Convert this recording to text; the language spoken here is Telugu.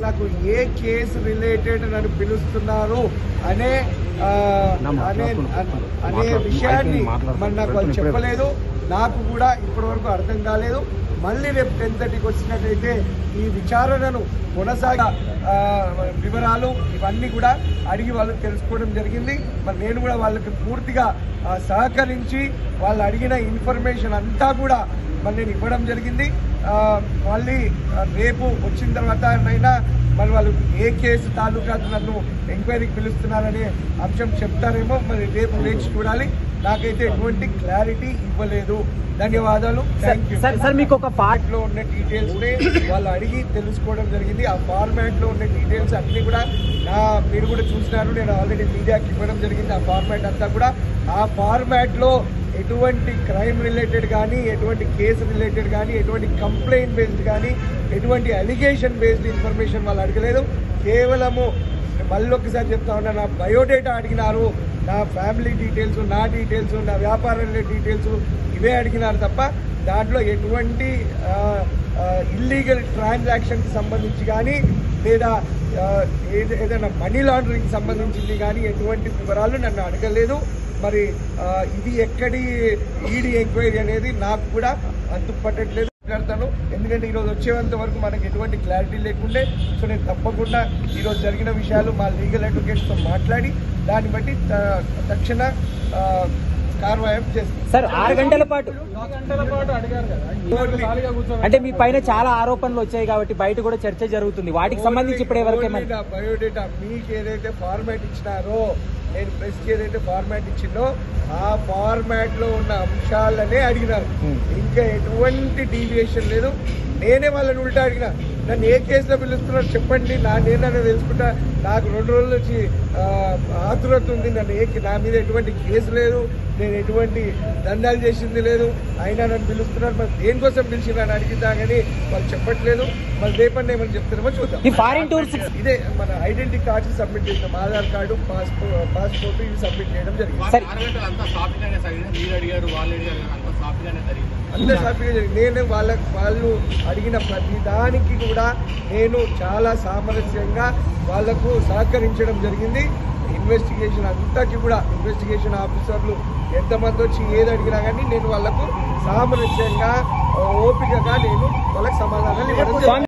నాకు ఏ కేసు రిలేటెడ్ నన్ను పిలుస్తున్నారు అనే ఆ, అనే అనే విషయాన్ని మరి నాకు వాళ్ళు చెప్పలేదు నాకు కూడా ఇప్పటివరకు అర్థం కాలేదు మళ్ళీ రేపు టెన్ థర్టీకి వచ్చినట్టయితే ఈ విచారణను కొనసాగ ఆ, వివరాలు ఇవన్నీ కూడా అడిగి వాళ్ళు తెలుసుకోవడం జరిగింది మరి నేను కూడా వాళ్ళకి పూర్తిగా ఆ, సహకరించి వాళ్ళు అడిగిన ఇన్ఫర్మేషన్ అంతా కూడా మరి నేను ఇవ్వడం జరిగింది ఆ, మళ్ళీ ఆ, రేపు వచ్చిన తర్వాత అయినా మరి వాళ్ళు ఏ కేసు తాలూకా నన్ను ఎంక్వైరీకి పిలుస్తున్నారనే అంశం చెప్తారేమో మరి రేపు వేచి చూడాలి నాకైతే ఎటువంటి క్లారిటీ ఇవ్వలేదు ధన్యవాదాలు థ్యాంక్ యూ సార్ సార్ మీకు ఒక పార్ట్ లో ఉన్న డీటెయిల్స్ ని వాళ్ళు అడిగి తెలుసుకోవడం జరిగింది ఆ ఫార్మాట్ లో ఉన్న డీటెయిల్స్ అన్ని కూడా నా మీరు కూడా చూసినారు నేను ఆల్రెడీ మీడియాకి ఇవ్వడం జరిగింది ఆ ఫార్మాట్ అంతా కూడా ఆ ఫార్మాట్ లో ఎటువంటి క్రైమ్ రిలేటెడ్ కానీ ఎటువంటి కేసు రిలేటెడ్ కానీ ఎటువంటి కంప్లైంట్ బేస్డ్ కానీ ఎటువంటి అలిగేషన్ బేస్డ్ ఇన్ఫర్మేషన్ వాళ్ళు అడగలేదు కేవలము మళ్ళీ ఒకసారి చెప్తా ఉన్నా నా బయోడేటా అడిగినారు నా ఫ్యామిలీ డీటెయిల్స్ నా డీటెయిల్స్ నా వ్యాపార డీటెయిల్స్ ఇవే అడిగినారు తప్ప దాంట్లో ఎటువంటి ఇల్లీగల్ ట్రాన్సాక్షన్కి సంబంధించి కానీ లేదా ఆ, ఏద- ఏదైనా మనీ లాండరింగ్ సంబంధించింది కానీ ఎటువంటి వివరాలు నన్ను అడగలేదు మరి ఆ, ఇది ఎక్కడి ఈడీ ఎంక్వైరీ అనేది నాకు కూడా అంతు పట్టట్లేదు మాట్లాడతాను ఎందుకంటే ఈరోజు వచ్చేంత వరకు మనకి ఎటువంటి క్లారిటీ లేకుండే సో నేను తప్పకుండా ఈరోజు జరిగిన విషయాలు మా లీగల్ అడ్వకేట్స్తో మాట్లాడి దాన్ని బట్టి త- తక్షణ ఆ, కార్వాయం చేస్తాను సార్ ఆరు గంటల పాటు అంటే మీ పైన చాలా ఆరోపణలు వచ్చాయి కాబట్టి బయట కూడా చర్చ జరుగుతుంది వాటికి సంబంధించి ఇప్పటి వరకు ఓన్లీ నా బయోడేటా మీకు ఏదైతే ఫార్మాట్ ఇచ్చినారో నేను ప్రెస్కి ఏదైతే ఫార్మాట్ ఇచ్చిందో ఆ ఫార్మాట్ లో ఉన్న అంశాలనే అడిగినారు Hmm. ఇంకా ఎటువంటి డీవియేషన్ లేదు నేనే వాళ్ళని ఉల్టా అడిగిన నన్ను ఏ కేసులో పిలుస్తున్నారు చెప్పండి నా నేననే తెలుసుకుంటా నాకు రెండు రోజులు వచ్చి ఆ, ఆతురత ఉంది నన్ను ఏ నా మీద ఎటువంటి కేసు లేదు నేను ఎటువంటి దండాలు చేసింది లేదు అయినా నన్ను పిలుస్తున్నారు మరి దేనికోసం పిలిచి నన్ను అడిగినా కానీ వాళ్ళు చెప్పట్లేదు మరి రేపటి ఏమని చెప్తారేమో చూద్దాం ఈ ఫారిన్ టూర్స్ ఇదే మన ఐడెంటిటీ కార్డ్స్ సబ్మిట్ చేసాం ఆధార్ కార్డు పాస్పోర్ట్ పాస్పోర్ట్ ఇవి సబ్మిట్ చేయడం జరిగింది సరే ఆరు గంటలు అంతా సాఫీగానే జరిగింది మీరు అడిగారు వాళ్ళు అడిగారు అంతా సాఫీగానే జరిగింది అందరు హ్యాపీగా జరిగింది నేను వాళ్ళ వాళ్ళు అడిగిన ప్రతి దానికి కూడా నేను చాలా సామరస్యంగా వాళ్లకు సహకరించడం జరిగింది ఇన్వెస్టిగేషన్ అంతకి కూడా ఇన్వెస్టిగేషన్ ఆఫీసర్లు ఎంతమంది వచ్చి ఏది అడిగినా కానీ నేను వాళ్ళకు సామరస్యంగా ఓపికగా నేను వాళ్ళకి సమాధానాలు ఇవ్వడం జరిగింది